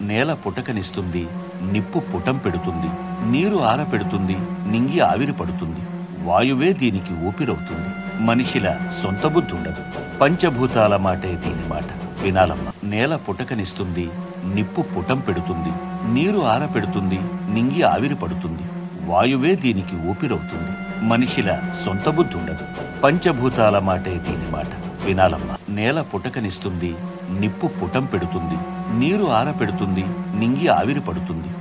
నేల పుటకనిస్తుంది నిప్పు పుటం పెడుతుంది నీరు ఆరపెడుతుంది నింగి ఆవిరి పడుతుంది వాయువే దీనికి ఊపిరవుతుంది మనిషిల సొంత బుద్ధి ఉండదు పంచభూతాల మాటే దీని మాట వినాలమ్మ నేల పుటకనిస్తుంది నిప్పు పుటం పెడుతుంది నీరు ఆరపెడుతుంది నింగి ఆవిరి పడుతుంది వాయువే దీనికి ఊపిరవుతుంది మనిషిల సొంత బుద్ధి ఉండదు పంచభూతాల మాటే దీని మాట వినాలమ్మ నేల పుటకనిస్తుంది నిప్పు పుటం పెడుతుంది నీరు ఆరపెడుతుంది నింగి ఆవిరి పడుతుంది